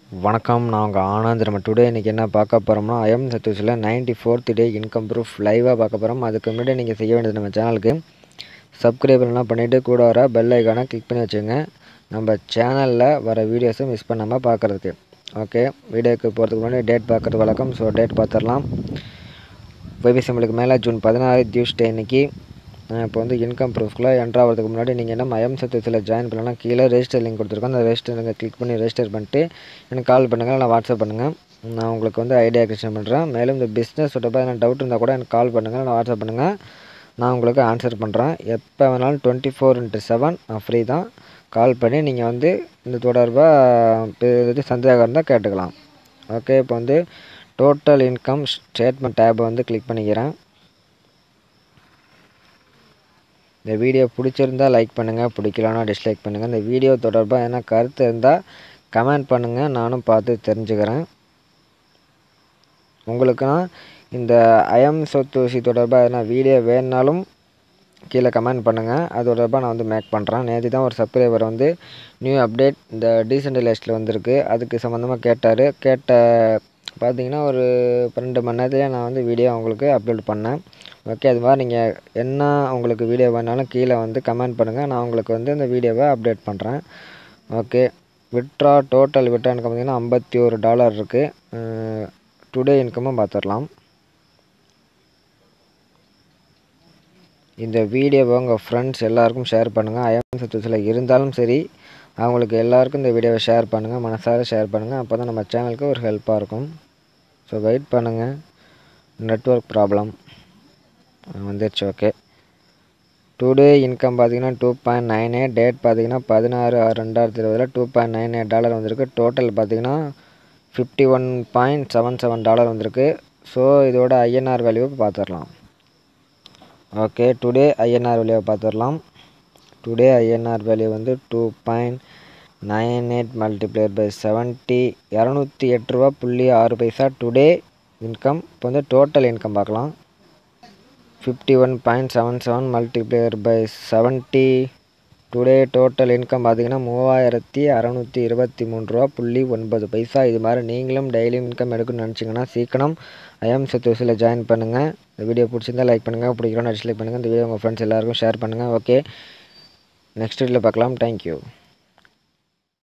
வணக்கம் நான் உங்கள் ஆனந்த் நம்ம டுடே இன்றைக்கி என்ன பார்க்க போகிறோம்னா ஐஎம் சத்தூஸில் ninety fourth day income proof லைவாக பார்க்க போகிறோம் அதுக்கு முன்னாடி நீங்கள் செய்ய வேண்டியது நம்ம சேனலுக்கு சப்ஸ்கிரைப் எல்லாம் பண்ணிவிட்டு கூட வர பெல் ஐக்கானை கிளிக் பண்ணி வச்சுங்க நம்ம சேனலில் வர வீடியோஸை மிஸ் பண்ணாமல் பார்க்குறதுக்கு ஓகே வீடியோக்கு போகிறதுக்கு முன்னாடி டேட் பார்க்குறது வழக்கம் ஸோ டேட் பார்த்துடலாம் வைபி சிம்பிளுக்கு மேலே ஜூன் பதினாறு டியூஸ்டே இன்னைக்கு இப்போ வந்து இன்கம் ப்ரூஃப்குள்ளே என்ட்ரு ஆகிறதுக்கு முன்னாடி நீங்கள் என்ன ஐஎம் சத்தத்தில் ஜாயின் பண்ணலாம் கீழே ரெஜிஸ்டர் லிங்க் கொடுத்துருக்கோம் அந்த ரெஜிஸ்டர் நீங்கள் கிளிக் பண்ணி ரெஜிஸ்டர் பண்ணிட்டு எனக்கு கால் பண்ணுங்கள் இல்லை வாட்ஸ்அப் பண்ணுங்கள் நான் உங்களுக்கு வந்து ஐடியா கிரியேஷன் பண்ணுறேன் மேலும் இந்த பிஸ்னஸ் தொடர்பாக என்ன டவுட் இருந்தால் கூட எனக்கு கால் பண்ணுங்கள் இல்லை வாட்ஸ்அப் பண்ணுங்கள் நான் உங்களுக்கு ஆன்சர் பண்ணுறேன் எப்போ வேணாலும் டுவெண்ட்டி ஃபோர் இன்ட்டு செவன் நான் ஃப்ரீ தான் கால் பண்ணி நீங்கள் வந்து இந்த தொடர்பாக இது சந்தேகம் இருந்தால் கேட்டுக்கலாம் ஓகே இப்போ வந்து டோட்டல் இன்கம் ஸ்டேட்மெண்ட் டேப்பை வந்து கிளிக் பண்ணிக்கிறேன் இந்த வீடியோ பிடிச்சிருந்தா லைக் பண்ணுங்கள் பிடிக்கலன்னா டிஸ்லைக் பண்ணுங்கள் இந்த வீடியோ தொடர்பாக என்ன கருத்து இருந்தால் கமெண்ட் பண்ணுங்கள் நானும் பார்த்து தெரிஞ்சுக்கிறேன் உங்களுக்குனா இந்த ஐஎம் சொத்தூசி தொடர்பாக எதனா வீடியோ வேணுனாலும் கீழே கமெண்ட் பண்ணுங்கள் அது தொடர்பாக நான் வந்து மேக் பண்ணுறேன் நேற்று தான் ஒரு சப்ஸ்கிரைபர் வந்து நியூ அப்டேட் இந்த டீசென்ட்ரலைஸ்டில் வந்திருக்கு அதுக்கு சம்மந்தமாக கேட்டார் கேட்ட பார்த்தீங்கன்னா ஒரு பன்னெண்டு மணி நேரத்துலேயே நான் வந்து வீடியோ உங்களுக்கு அப்லோட் பண்ணேன் ஓகே அது மாதிரி நீங்கள் என்ன உங்களுக்கு வீடியோ வேணாலும் கீழே வந்து கமெண்ட் பண்ணுங்கள் நான் உங்களுக்கு வந்து இந்த வீடியோவை அப்டேட் பண்ணுறேன் okay withdraw total withdraw income பார்த்திங்கன்னா ஐம்பத்தி ஒரு டாலர் இருக்குது டுடே இன்கமும் பார்த்துடலாம் இந்த வீடியோவை உங்கள் ஃப்ரெண்ட்ஸ் எல்லாருக்கும் ஷேர் பண்ணுங்கள் ஐஎம் சத்துவத்தில் இருந்தாலும் சரி அவங்களுக்கு எல்லாருக்கும் இந்த வீடியோவை ஷேர் பண்ணுங்கள் மனசார ஷேர் பண்ணுங்கள் அப்போ தான் நம்ம சேனலுக்கு ஒரு ஹெல்ப்பாக இருக்கும் ஸோ வெயிட் பண்ணுங்கள் நெட்ஒர்க் ப்ராப்ளம் வந்துருச்சு ஓகே டுடே இன்கம் பார்த்தீங்கன்னா two point nine eight date பார்த்தீங்கன்னா பதினாறு ஆறு ரெண்டாயிரத்தி இருபதில் two point nine eight dollar வந்திருக்கு டோட்டல் பார்த்தீங்கன்னா fifty one point seven seven dollar வந்திருக்கு ஸோ இதோட ஐஎன்ஆர் வேல்யூவை பார்த்துடலாம் ஓகே டுடே ஐஎன்ஆர் வேல்யூவை பார்த்துடலாம் டுடே ஐஎன்ஆர் வேல்யூ வந்து two point nine eight multiplier by seventy இரநூத்தி எட்டு ரூபா புள்ளி ஆறு பைசா டுடே இன்கம் இப்போ வந்து டோட்டல் இன்கம் பார்க்கலாம் fifty one point seven seven multiplier by seventy today total income பார்த்தீங்கன்னா மூவாயிரத்தி அறநூற்றி இருபத்தி மூணு ரூபா புள்ளி ஒன்பது பைசா இது மாதிரி நீங்களும் டெய்லியும் இன்கம் எடுக்கணும்னு நினச்சிங்கன்னா சீக்கிரம் ஐஎம் சத்தோசியில் ஜாயின் பண்ணுங்கள் இந்த வீடியோ பிடிச்சிருந்தா லைக் பண்ணுங்கள் பிடிக்கிறோன்னு டிஸ்லைக் பண்ணுங்கள் இந்த வீடியோ உங்கள் ஃப்ரெண்ட்ஸ் எல்லாருக்கும் ஷேர் பண்ணுங்கள் ஓகே நெக்ஸ்ட் வீடியோவில் பார்க்கலாம் தேங்க்யூ